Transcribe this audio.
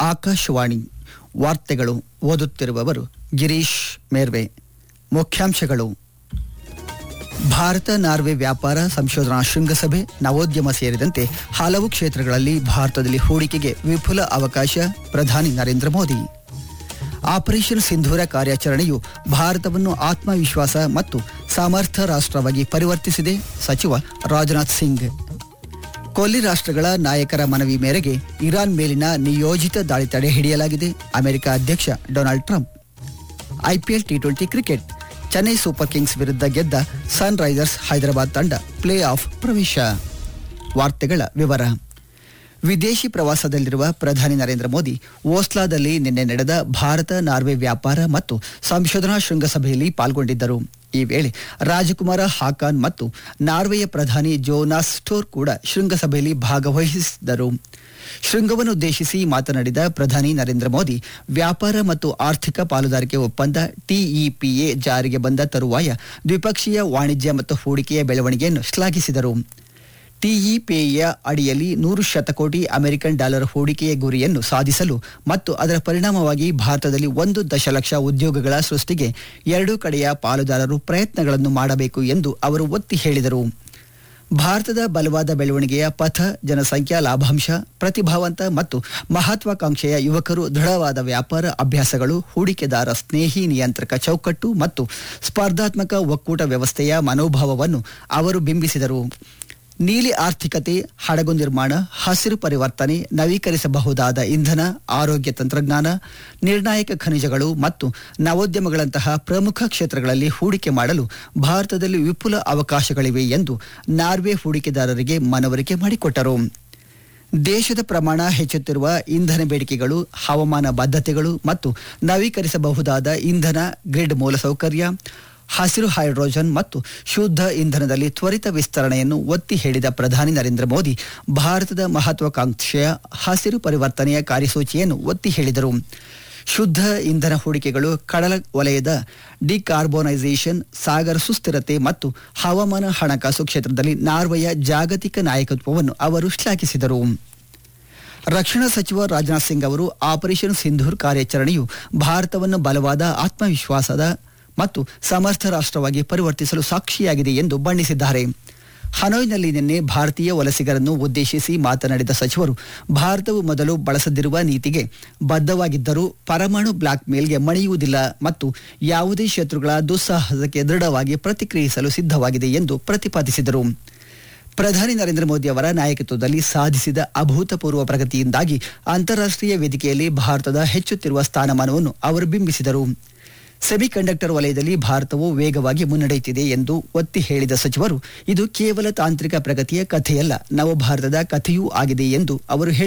ಆಕಾಶವಾಣಿ ವಾರ್ತೆಗಳು ಓದುತ್ತಿರುವವರು ಗಿರೀಶ್ ಮೇರ್ವೆ ಮುಖ್ಯಾಂಶಗಳು ಭಾರತ ನಾರ್ವೆ ವ್ಯಾಪಾರ ಸಂಶೋಧನಾ ಶೃಂಗಸಭೆ ನವೋದ್ಯಮ ಸೇರಿದಂತೆ ಹಲವು ಕ್ಷೇತ್ರಗಳಲ್ಲಿ ಭಾರತದಲ್ಲಿ ಹೂಡಿಕೆಗೆ ವಿಪುಲ ಅವಕಾಶ ಪ್ರಧಾನಿ ನರೇಂದ್ರ ಮೋದಿ ಆಪರೇಷನ್ ಸಿಂಧೂರ ಕಾರ್ಯಾಚರಣೆಯು ಭಾರತವನ್ನು ಆತ್ಮವಿಶ್ವಾಸ ಮತ್ತು ಸಮರ್ಥ ರಾಷ್ಟ್ರವಾಗಿ ಪರಿವರ್ತಿಸಿದೆ ಸಚಿವ ರಾಜನಾಥ್ ಸಿಂಗ್ ಕೊಲ್ಲಿ ರಾಷ್ಟ್ರಗಳ ನಾಯಕರ ಮನವಿ ಮೇರೆಗೆ ಇರಾನ್ ಮೇಲಿನ ನಿಯೋಜಿತ ದಾಳಿ ತಡೆ ಹಿಡಿಯಲಾಗಿದೆ ಅಮೆರಿಕ ಅಧ್ಯಕ್ಷ Donald Trump IPL T twenty cricket Chennai super kings ವಿರುದ್ಧ ಗೆದ್ದ ಸನ್ ರೈಸರ್ಸ್ ಹೈದರಾಬಾದ್ ತಂಡ ಪ್ಲೇ ಆಫ್ ಪ್ರವೇಶ ವಾರ್ತೆಗಳ ವಿವರ ವಿದೇಶಿ ಪ್ರವಾಸದಲ್ಲಿರುವ ಪ್ರಧಾನಿ ನರೇಂದ್ರ ಮೋದಿ ಓಸ್ಲಾದಲ್ಲಿ ನಿನ್ನೆ ನಡೆದ ಭಾರತ ನಾರ್ವೆ ವ್ಯಾಪಾರ ಮತ್ತು ಸಂಶೋಧನಾ ಶೃಂಗಸಭೆಯಲ್ಲಿ ಪಾಲ್ಗೊಂಡಿದ್ದರು ಈ ವೇಳೆ ರಾಜಕುಮಾರ ಹಾಕಾನ್ ಮತ್ತು ನಾರ್ವೆಯ ಪ್ರಧಾನಿ ಜೋನಾಸ್ ಸ್ಟೋರ್ ಕೂಡ ಶೃಂಗಸಭೆಯಲ್ಲಿ ಭಾಗವಹಿಸಿದ್ದರು ಶೃಂಗವನ್ನುದ್ದೇಶಿಸಿ ಮಾತನಾಡಿದ ಪ್ರಧಾನಿ ನರೇಂದ್ರ ಮೋದಿ ವ್ಯಾಪಾರ ಮತ್ತು ಆರ್ಥಿಕ ಪಾಲುದಾರಿಕೆ ಒಪ್ಪಂದ ಟಿಇಪಿಎ ಜಾರಿಗೆ ಬಂದ ತರುವಾಯ ದ್ವಿಪಕ್ಷೀಯ ವಾಣಿಜ್ಯ ಮತ್ತು ಹೂಡಿಕೆಯ ಬೆಳವಣಿಗೆಯನ್ನು ಶ್ಲಾಘಿಸಿದರು ಟಿಇಪಿಎಯ ಅಡಿಯಲ್ಲಿ ನೂರು ಶತಕೋಟಿ ಅಮೆರಿಕನ್ ಡಾಲರ್ ಹೂಡಿಕೆಯ ಗುರಿಯನ್ನು ಸಾಧಿಸಲು ಮತ್ತು ಅದರ ಪರಿಣಾಮವಾಗಿ ಭಾರತದಲ್ಲಿ ಒಂದು ದಶಲಕ್ಷ ಉದ್ಯೋಗಗಳ ಸೃಷ್ಟಿಗೆ ಎರಡೂ ಕಡೆಯ ಪಾಲುದಾರರು ಪ್ರಯತ್ನಗಳನ್ನು ಮಾಡಬೇಕು ಎಂದು ಅವರು ಒತ್ತಿ ಹೇಳಿದರು ಭಾರತದ ಬಲವಾದ ಬೆಳವಣಿಗೆಯ ಪಥ ಜನಸಂಖ್ಯಾ ಲಾಭಾಂಶ ಪ್ರತಿಭಾವಂತ ಮತ್ತು ಮಹತ್ವಾಕಾಂಕ್ಷೆಯ ಯುವಕರು ದೃಢವಾದ ವ್ಯಾಪಾರ ಅಭ್ಯಾಸಗಳು ಹೂಡಿಕೆದಾರ ಸ್ನೇಹಿ ನಿಯಂತ್ರಕ ಚೌಕಟ್ಟು ಮತ್ತು ಸ್ಪರ್ಧಾತ್ಮಕ ಒಕ್ಕೂಟ ವ್ಯವಸ್ಥೆಯ ಮನೋಭಾವವನ್ನು ಅವರು ಬಿಂಬಿಸಿದರು ನೀಲಿ ಆರ್ಥಿಕತೆ ಹಡಗು ನಿರ್ಮಾಣ ಹಸಿರು ಪರಿವರ್ತನೆ ನವೀಕರಿಸಬಹುದಾದ ಇಂಧನ ಆರೋಗ್ಯ ತಂತ್ರಜ್ಞಾನ ನಿರ್ಣಾಯಕ ಖನಿಜಗಳು ಮತ್ತು ನವೋದ್ಯಮಗಳಂತಹ ಪ್ರಮುಖ ಕ್ಷೇತ್ರಗಳಲ್ಲಿ ಹೂಡಿಕೆ ಮಾಡಲು ಭಾರತದಲ್ಲಿ ವಿಪುಲ ಅವಕಾಶಗಳಿವೆ ಎಂದು ನಾರ್ವೆ ಹೂಡಿಕೆದಾರರಿಗೆ ಮನವರಿಕೆ ಮಾಡಿಕೊಟ್ಟರು ದೇಶದ ಪ್ರಮಾಣ ಹೆಚ್ಚುತ್ತಿರುವ ಇಂಧನ ಬೇಡಿಕೆಗಳು ಹವಾಮಾನ ಬದ್ಧತೆಗಳು ಮತ್ತು ನವೀಕರಿಸಬಹುದಾದ ಇಂಧನ ಗ್ರಿಡ್ ಮೂಲಸೌಕರ್ಯ ಹಸಿರು ಹೈಡ್ರೋಜನ್ ಮತ್ತು ಶುದ್ಧ ಇಂಧನದಲ್ಲಿ ತ್ವರಿತ ವಿಸ್ತರಣೆಯನ್ನು ಒತ್ತಿ ಹೇಳಿದ ಪ್ರಧಾನಿ ನರೇಂದ್ರ ಮೋದಿ ಭಾರತದ ಮಹತ್ವಾಕಾಂಕ್ಷೆಯ ಹಸಿರು ಪರಿವರ್ತನೆಯ ಕಾರ್ಯಸೂಚಿಯನ್ನು ಒತ್ತಿ ಹೇಳಿದರು ಶುದ್ಧ ಇಂಧನ ಹೂಡಿಕೆಗಳು ಕಡಲ ವಲಯದ ಡಿಕಾರ್ಬೋನೈಸೇಷನ್ ಸಾಗರ ಸುಸ್ಥಿರತೆ ಮತ್ತು ಹವಾಮಾನ ಹಣಕಾಸು ಕ್ಷೇತ್ರದಲ್ಲಿ ನಾರ್ವೆಯ ಜಾಗತಿಕ ನಾಯಕತ್ವವನ್ನು ಅವರು ಶ್ಲಾಘಿಸಿದರು ರಕ್ಷಣಾ ಸಚಿವ ರಾಜನಾಥ್ ಸಿಂಗ್ ಅವರು ಆಪರೇಷನ್ ಸಿಂಧೂರ್ ಕಾರ್ಯಾಚರಣೆಯು ಭಾರತವನ್ನು ಬಲವಾದ ಆತ್ಮವಿಶ್ವಾಸದ ಮತ್ತು ಸಮರ್ಥ ರಾಷ್ಟ್ರವಾಗಿ ಪರಿವರ್ತಿಸಲು ಸಾಕ್ಷಿಯಾಗಿದೆ ಎಂದು ಬಣ್ಣಿಸಿದ್ದಾರೆ ಹನೋಯ್ನಲ್ಲಿ ನಿನ್ನೆ ಭಾರತೀಯ ವಲಸಿಗರನ್ನು ಉದ್ದೇಶಿಸಿ ಮಾತನಾಡಿದ ಸಚಿವರು ಭಾರತವು ಮೊದಲು ಬಳಸದಿರುವ ನೀತಿಗೆ ಬದ್ಧವಾಗಿದ್ದರೂ ಪರಮಾಣು ಬ್ಲಾಕ್ ಮೇಲ್ಗೆ ಮಣಿಯುವುದಿಲ್ಲ ಮತ್ತು ಯಾವುದೇ ಶತ್ರುಗಳ ದುಸ್ಸಾಹಸಕ್ಕೆ ದೃಢವಾಗಿ ಪ್ರತಿಕ್ರಿಯಿಸಲು ಸಿದ್ಧವಾಗಿದೆ ಎಂದು ಪ್ರತಿಪಾದಿಸಿದರು ಪ್ರಧಾನಿ ನರೇಂದ್ರ ಮೋದಿ ಅವರ ನಾಯಕತ್ವದಲ್ಲಿ ಸಾಧಿಸಿದ ಅಭೂತಪೂರ್ವ ಪ್ರಗತಿಯಿಂದಾಗಿ ಅಂತಾರಾಷ್ಟ್ರೀಯ ವೇದಿಕೆಯಲ್ಲಿ ಭಾರತದ ಹೆಚ್ಚುತ್ತಿರುವ ಸ್ಥಾನಮಾನವನ್ನು ಅವರು ಬಿಂಬಿಸಿದರು ಸೆಮಿಕಂಡಕ್ಟರ್ ವಲಯದಲ್ಲಿ ಭಾರತವು ವೇಗವಾಗಿ ಮುನ್ನಡೆಯುತ್ತಿದೆ ಎಂದು ಒತ್ತಿ ಹೇಳಿದ ಸಚಿವರು ಇದು ಕೇವಲ ತಾಂತ್ರಿಕ ಪ್ರಗತಿಯ ಕಥೆಯಲ್ಲ ನವಭಾರತದ ಕಥೆಯೂ ಆಗಿದೆ ಎಂದು ಅವರು ಹೇಳಿದರು